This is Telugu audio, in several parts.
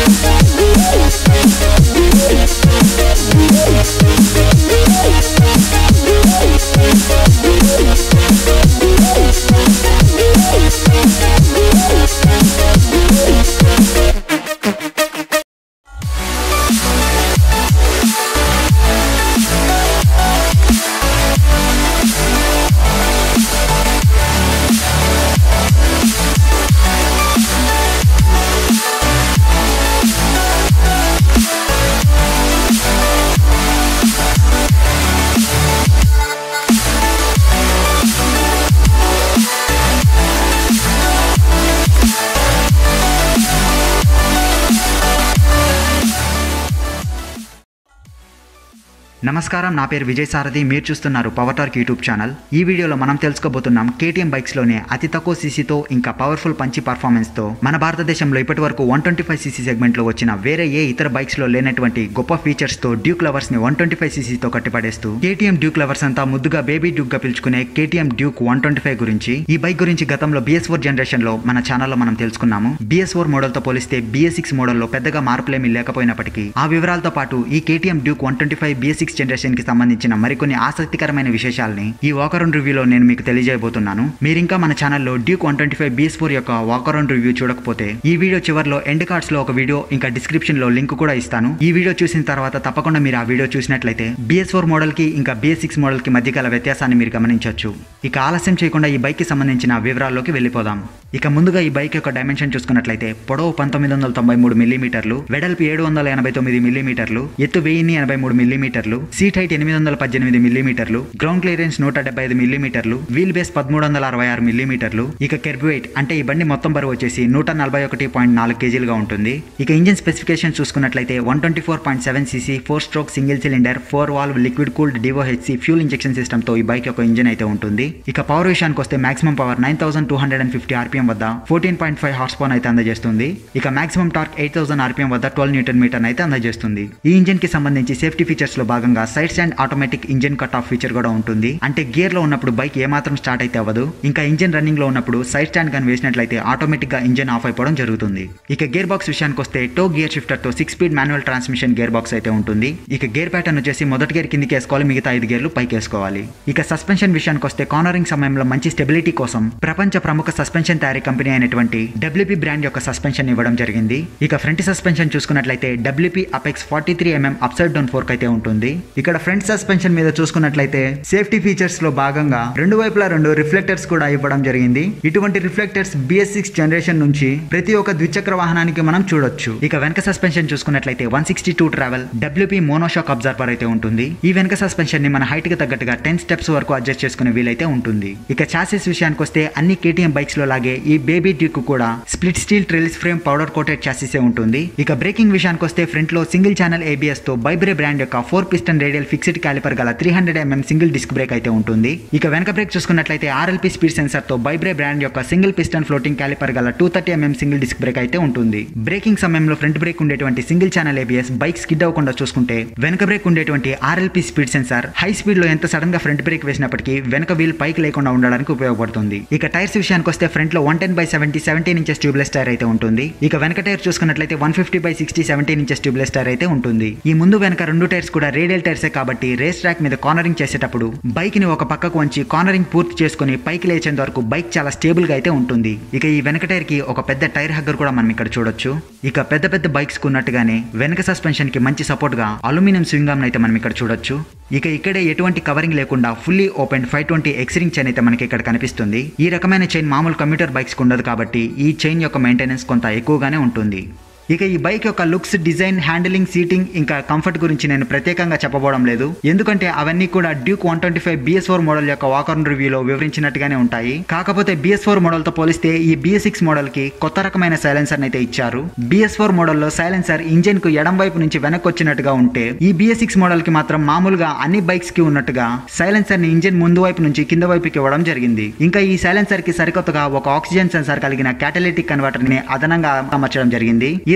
నమస్కారం నా పేరు విజయ్ సారథి మీరు చూస్తున్నారు పవర్ టార్క్ యూట్యూబ్ ఛానల్ ఈ వీడియోలో మనం తెలుసుకోబోతున్నాం కేటీఎం బైక్స్లోనే అతి తక్కువ సీసీతో ఇంకా పవర్ఫుల్ పంచి పర్ఫార్మెన్స్తో మన భారతదేశంలో ఇప్పటి వరకు వన్ ట్వంటీ ఫైవ్ సీసీ సెగ్మెంట్లో వచ్చిన వేరే ఏ ఇతర బైక్స్లో లేనటువంటి గొప్ప ఫీచర్స్తో డ్యూక్ లవర్స్ని వన్ ట్వంటీ ఫైవ్ సీసీతో కట్టిపడేస్తూ కేటీఎం డ్యూక్ లవర్స్ అంతా ముద్దుగా బేబీ డ్యూక్గా పిలుచుకునే KTM Duke one twenty five గురించి ఈ బైక్ గురించి గతంలో బిఎస్ ఫోర్ జనరేషన్లో మన ఛానల్లో మనం తెలుసుకున్నాము బిఎస్ ఫోర్ మోడల్తో పోలిస్తే బిఎస్ సిక్స్ మోడల్లో పెద్దగా మార్పులేమీ లేకపోయినప్పటికీ ఆ వివరాలతో పాటు ఈ KTM Duke one twenty five BS six generation కి సంబంధించిన మరికొన్ని ఆసక్తికరమైన విశేషాలని ఈ వాకరౌండ్ రివ్యూలో నేను మీకు తెలియజేయబోతున్నాను మీరు ఇంకా మన ఛానల్లో Duke one twenty five BS four యొక్క వాకరౌండ్ రివ్యూ చూడకపోతే ఈ వీడియో చివరిలో ఎండ్ కార్డ్స్ లో ఒక వీడియో ఇంకా డిస్క్రిప్షన్ లో లింక్ కూడా ఇస్తాను ఈ వీడియో చూసిన తర్వాత తప్పకుండా మీరు ఆ వీడియో చూసినట్లయితే బిఎస్ ఫోర్ మోడల్ కి ఇంకా బిఎస్ సిక్స్ మోడల్ కి మధ్య గల వ్యత్యాసాన్ని మీరు గమనించవచ్చు ఇక ఆలస్యం చేయకుండా ఈ బైక్ కి సంబంధించిన వివరాల్లోకి వెళ్ళిపోదాం ఇక ముందుగా ఈ బైక్ యొక్క డైమెన్షన్ చూసుకున్నట్లయితే పొడవు పంతొమ్మిది వందల తొంభై మూడు మిల్లీమీటర్లు వెడల్పు ఏడు వందల ఎనభై తొమ్మిది మిల్లీమీటర్లు ఎత్తు వెయ్యిన్ని ఎనభై మూడు మిల్లీమీటర్లు సీట్ హైట్ ఎనిమిది వందల పద్దెనిమిది మిల్లీమీటర్లు గ్రౌండ్ క్లియరెన్స్ నూట డెబ్బై ఐదు మిల్లీమీటర్లు వీల్ బేస్ పదమూడు వందల అరవై ఆరు మిల్లీమీటర్లు ఇక కెర్బ్ వెయిట్ అంటే ఈ బండి మొత్తం బరువు వచ్చేసి నూట నలభై ఒకటి పాయింట్ నాలుగు కేజీలుగా ఉంటుంది ఇక ఇంజిన్ స్పెసిఫికేషన్ చూసుకున్నట్లయితే one twenty four point seven CC four stroke single cylinder four valve liquid cooled DOHC fuel injection system తో ఈ బైక్ యొక్క ఇంజిన్ అయితే ఉంటుంది ఇక పవర్ విషయానికి వస్తే maximum power nine thousand two hundred and fifty RPM వద్ద fourteen point five horse power అయితే అందజేస్తుంది ఇక maximum torque eight thousand RPM వద్ద ట్వెల్వ్ న్యూటన్ మీటర్ అయితే అందజేస్తుంది ఈ ఇంజిన్ కి సంబంధించి సేఫ్టీ ఫీచర్స్ లో భాగంగా side stand automatic engine cut off feature కూడా ఉంటుంది అంటే గేర్ లో ఉన్నప్పుడు బైక్ ఏమాత్రం స్టార్ట్ అయితే అవ్వదు ఇంకా ఇంజిన్ రన్నింగ్ లో ఉన్నప్పుడు సైడ్ స్టాండ్ కానీ వేసినట్లయితే ఆటోమేటిక్ గా ఇంజిన్ ఆఫ్ అయిపోవడం జరుగుతుంది ఇక గేర్ బాక్స్ విషయానికి వస్తే టో గేర్ షిఫ్టర్ తో six speed manual transmission gear box అయితే ఉంటుంది ఇక గేర్ ప్యాటర్న్ వచ్చేసి మొదటి గేర్ కిందికి వేసుకోవాలి మిగతా ఐదు గేర్లు పైకి వేసుకోవాలి ఇక సస్పెన్షన్ విషయానికి వస్తే కార్నరింగ్ సమయంలో మంచి స్టెబిలిటీ కోసం ప్రపంచ ప్రముఖ సస్పెన్షన్ తయారీ కంపెనీ అయినటువంటి డబ్ల్యూపీ బ్రాండ్ యొక్క సస్పెన్షన్ ఇవ్వడం జరిగింది ఇక ఫ్రంట్ సస్పెన్షన్ చూసుకున్నట్లయితే WP apex forty three MM upside down fork అయితే ఉంటుంది ఇక్కడ ఫ్రంట్ సస్పెన్షన్ మీద చూసుకున్నట్లయితే సేఫ్టీ ఫీచర్స్ లో భాగంగా రెండు వైపులా రెండు రిఫ్లెక్టర్స్ కూడా ఇవ్వడం జరిగింది ఇటువంటి రిఫ్లెక్టర్స్ బిఎస్ సిక్స్ జనరేషన్ నుంచి ప్రతి ఒక్క ద్విచక్ర వాహనానికి మనం చూడొచ్చు ఇక వెనక సస్పెన్షన్ చూసుకున్నట్లయితే one sixty two travel WP monoshock absorber అయితే ఉంటుంది ఈ వెనక సస్పెన్షన్ ని మన హైట్ కి తగ్గట్టుగా టెన్ స్టెప్స్ వరకు అడ్జస్ట్ చేసుకునే వీలైతే ఉంటుంది ఇక చాసెస్ విషయానికి వస్తే అన్ని కేటీఎం బైక్స్ లో లాగే ఈ బేబీ డ్యూక్ కూడా split steel trellis frame powder coated chassis ఉంటుంది ఇక బ్రేకింగ్ విషయానికి వస్తే ఫ్రంట్ లో సింగిల్ ఛానల్ ఏబిఎస్ తో బైబ్రే బ్రాండ్ యొక్క four piston radial fixed caliper గల three hundred MM single disc brake అయితే ఉంటుంది ఇక వెనక బ్రేక్ చూసుకున్నట్లయితే ఆర్ఎల్పి స్పీడ్ సెన్సర్ తో బైబ్రే బ్రాండ్ యొక్క సింగిల్ పిస్టన్ ఫ్లోటింగ్ క్యాలిపర్ గల two thirty MM single disc brake అయితే ఉంటుంది బ్రేకింగ్ సమయంలో ఫ్రంట్ బ్రేక్ ఉండేటువంటి single channel ABS bike skid అవ్వకుండా చూసుకుంటే వెనక బ్రేక్ ఉండేటువంటి RLP speed sensor high speed లో ఎంత సడన్ గా ఫ్రంట్ బ్రేక్ వేసినప్పటికీ వెనక వీల్ పైకి లేకుండా ఉండడానికి ఉపయోగపడుతుంది ఇక టైర్స్ విషయానికి వస్తే ఫ్రంట్ లో one ten by seventy seventeen inches tubeless tyre అయితే ఉంటుంది ఇక వెనక టైర్ చూసుకున్నట్లయితే one fifty by sixty seventeen inches tubeless tyre అయితే ఉంటుంది ఈ ముందు వెనక రెండు టైర్స్ కూడా రేడియల్ టైర్సే కాబట్టి రేస్ ట్రాక్ మీద కార్నరింగ్ చేసేటప్పుడు బైక్ ని ఒక పక్కకు వంచి కార్నరింగ్ పూర్తి చేసుకుని పైకి లేచేంత వరకు బైక్ చాలా స్టేబుల్ గా అయితే ఉంటుంది ఇక ఈ వెనక టైర్ కి ఒక పెద్ద టైర్ హగ్గర్ కూడా మనం ఇక్కడ చూడొచ్చు ఇక పెద్ద పెద్ద బైక్స్ కు ఉన్నట్టుగానే వెనక సస్పెన్షన్ కి మంచి సపోర్ట్ గా అల్యూమినియం స్వింగ్ ఆమ్ అయితే మనం ఇక్కడ చూడొచ్చు ఇక ఇక్కడే ఎటువంటి కవరింగ్ లేకుండా fully open five twenty X ring chain అయితే మనకి ఇక్కడ కనిపిస్తుంది ఈ రకమైన చైన్ మామూలు కంప్యూటర్ బైక్స్ కు ఉండదు కాబట్టి ఈ చైన్ యొక్క మెయింటెనెన్స్ కొంత ఎక్కువగానే ఉంటుంది ఇక ఈ బైక్ యొక్క లుక్స్ డిజైన్ హ్యాండిలింగ్ సీటింగ్ ఇంకా కంఫర్ట్ గురించి నేను ప్రత్యేకంగా చెప్పబోవడం లేదు ఎందుకంటే అవన్నీ కూడా Duke one twenty five BS four model యొక్క వాకర్ రివ్యూలో వివరించినట్టుగానే ఉంటాయి కాకపోతే బిఎస్ ఫోర్ మోడల్ తో పోలిస్తే ఈ బిఎస్ సిక్స్ మోడల్ కి కొత్త రకమైన సైలెన్సర్ అయితే ఇచ్చారు బిఎస్ ఫోర్ మోడల్లో సైలెన్సర్ ఇంజిన్ కు ఎడం వైపు నుంచి వెనక్కి వచ్చినట్టుగా ఉంటే ఈ బిఎస్ సిక్స్ మోడల్ కి మాత్రం మామూలుగా అన్ని బైక్స్ కి ఉన్నట్టుగా సైలెన్సర్ ని ఇంజిన్ ముందు వైపు నుంచి కింద వైపుకి ఇవ్వడం జరిగింది ఇంకా ఈ సైలెన్సర్ కి సరికొత్తగా ఒక ఆక్సిజన్ సెన్సార్ కలిగిన క్యాటలిటిక్ కన్వర్టర్ ని అదనంగా అమర్చడం జరిగింది ఈ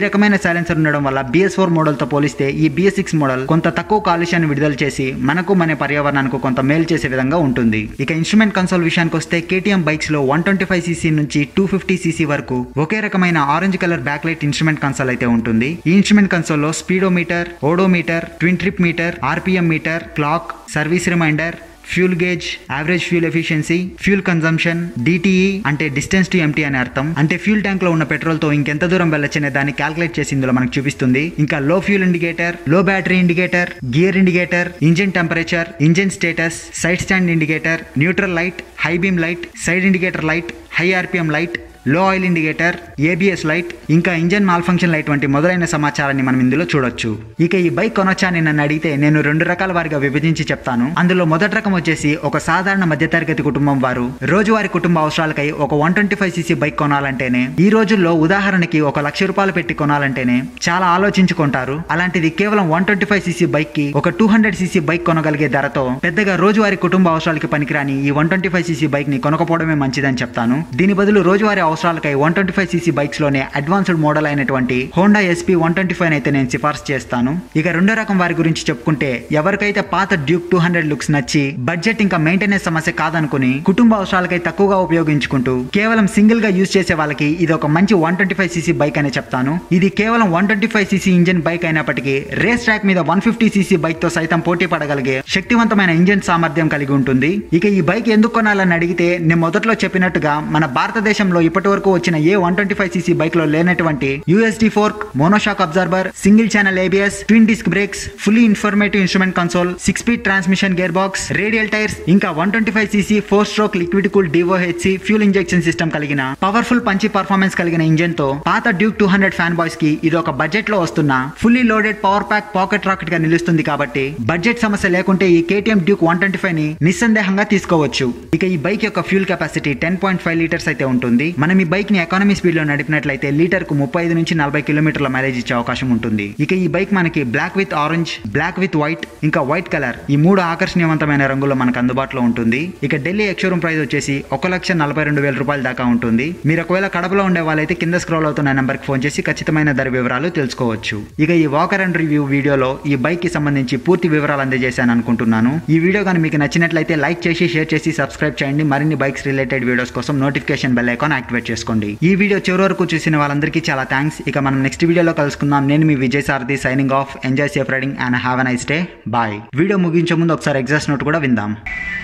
రకమైన సైలెన్సర్ ఉండడం వల్ల బిఎస్ ఫోర్ మోడల్ తో పోలిస్తే ఈ బిఎస్ సిక్స్ మోడల్ కొంత తక్కువ కాలుష్యాన్ని విడుదల చేసి మనకు మన పర్యావరణానికి కొంత మేలు చేసే విధంగా ఉంటుంది ఇక ఇన్స్ట్రుమెంట్ కన్సోల్ విషయానికి వస్తే కేటీఎం బైక్స్ లో వన్ ట్వంటీ ఫైవ్ సీసీ నుంచి టూ ఫిఫ్టీ సీసీ వరకు ఒకే రకమైన orange colour back light instrument console అయితే ఉంటుంది ఈ ఇన్స్ట్రుమెంట్ కన్సోల్ లో speedometer odometer twin trip meter RPM meter clock service reminder fuel gauge average fuel efficiency fuel consumption DTE అంటే డిస్టెన్స్ టు ఎంటీ అని అర్థం అంటే ఫ్యూల్ ట్యాంక్ లో ఉన్న పెట్రోల్ తో ఇంకెంత దూరం వెళ్ళొచ్చనే దాన్ని క్యాల్కులేట్ చేసి ఇందులో మనకు చూపిస్తుంది ఇంకా low fuel indicator low battery indicator gear indicator engine temperature engine status side stand indicator neutral light high beam light side indicator light high RPM light low oil indicator ABS light ఇంకా ఇంజన్ మాల్ ఫంక్షన్ లైట్ వంటి మొదలైన సమాచారాన్ని మనం ఇందులో చూడొచ్చు ఇక ఈ బైక్ కొనొచ్చా అని నన్ను అడిగితే నేను రెండు రకాల వారిగా విభజించి చెప్తాను అందులో మొదటి రకం వచ్చేసి ఒక సాధారణ మధ్యతరగతి కుటుంబం వారు రోజువారి కుటుంబ అవసరాలకై ఒక one twenty five CC bike కొనాలంటేనే ఈ రోజుల్లో ఉదాహరణకి ఒక లక్ష రూపాయలు పెట్టి కొనాలంటేనే చాలా ఆలోచించుకుంటారు అలాంటిది కేవలం one twenty five CC bike కి ఒక టూ హండ్రెడ్ సీసీ బైక్ కొనగలిగే ధరతో పెద్దగా రోజువారి కుటుంబ అవసరాలకి పనికిరాని ఈ one twenty five CC bike ని కొనకపోవడమే మంచిదని చెప్తాను దీని బదులు రోజువారీ అవసరాలకై one twenty five CC bikes లోనే అడ్వాన్స్డ్ మోడల్ అయినటువంటి Honda SP one twenty five అయితే నేను సిఫార్సు చేస్తాను ఇక రెండో రకం వారి గురించి చెప్పుకుంటే ఎవరికైతే పాత డ్యూక్ టూ హండ్రెడ్ లుక్స్ నచ్చి బడ్జెట్ ఇంకా మెయింటెనెన్స్ సమస్య కాదనుకుని కుటుంబ అవసరాలకై తక్కువగా ఉపయోగించుకుంటూ కేవలం సింగిల్ గా యూజ్ చేసే వాళ్ళకి ఇది ఒక మంచి one twenty five CC bike అని చెప్తాను ఇది కేవలం one twenty five cc engine bike అయినప్పటికీ రేస్ ట్రాక్ మీద వన్ ఫిఫ్టీ సీసీ బైక్ తో సైతం పోటీ పడగలిగే శక్తివంతమైన ఇంజిన్ సామర్థ్యం కలిగి ఉంటుంది ఇక ఈ బైక్ ఎందుకు కొనాలని అడిగితే నేను మొదట్లో చెప్పినట్టుగా మన భారతదేశంలో ఇప్పటి వరకు వచ్చిన ఏ one twenty five CC bike లో లేనటువంటి USD fork monoshock absorber single channel ABS twin disc brakes fully informative instrument console six speed transmission gear box radial tyres ఇంకా one twenty five cc four stroke liquid cool DOHC fuel injection system కలిగిన పవర్ఫుల్ పంచి పర్ఫార్మెన్స్ కలిగిన ఇంజన్ తో పాత Duke two hundred fan boys కి ఇది ఒక బడ్జెట్ లో వస్తున్న fully loaded power pack pocket rocket గా నిలుస్తుంది కాబట్టి బడ్జెట్ సమస్య లేకుంటే ఈ KTM Duke one twenty five ని నిస్సందేహంగా తీసుకోవచ్చు ఇక ఈ బైక్ యొక్క fuel capacity ten point five litres అయితే ఉంటుంది మనం ఈ బైక్ ని ఎకానమీ స్పీడ్ లో నడిపినట్లయితే లీటర్ కు ముప్పై ఐదు నుంచి నలభై కిలోమీటర్ల మైలేజ్ ఇచ్చే అవకాశం ఉంటుంది ఇక ఈ బైక్ మనకి black with orange black with white ఇంకా వైట్ కలర్ ఈ మూడు ఆకర్షణీయవంతమైన రంగుల్లో మనకు అందుబాటులో ఉంటుంది ఇక ఢిల్లీ ఎక్స్షోరూమ్ ప్రైస్ వచ్చేసి ఒక లక్ష నలభై రెండు వేల రూపాయల దాకా ఉంటుంది మీరు ఒకవేళ కడపలో ఉండే వాళ్ళైతే కింద స్క్రోల్ అవుతున్న నెంబర్ కి ఫోన్ చేసి ఖచ్చితమైన ధర వివరాలు తెలుసుకోవచ్చు ఇక ఈ వాకర్ అండ్ రివ్యూ వీడియోలో ఈ బైక్ కి సంబంధించి పూర్తి వివరాలు అందజేశాను అనుకుంటున్నాను ఈ వీడియో కానీ మీకు నచ్చినట్లయితే లైక్ చేసి షేర్ చేసి సబ్స్క్రైబ్ చేయండి మరిన్ని బైక్స్ రిలేటెడ్ వీడియోస్ కోసం నోటిఫికేషన్ బెల్ ఐకాన్ యాక్టివేట్ చేసుకోండి ఈ వీడియో చివరి వరకు చూసిన వాళ్ళందరికీ చాలా థ్యాంక్స్ ఇక మనం నెక్స్ట్ వీడియోలో కలుసుకుందాం నేను మీ Vijay Sarathi signing off enjoy safe riding and have a nice day bye video ముగించే ముందు ఒకసారి ఎగ్జాస్ట్ నోట్ కూడా విందాం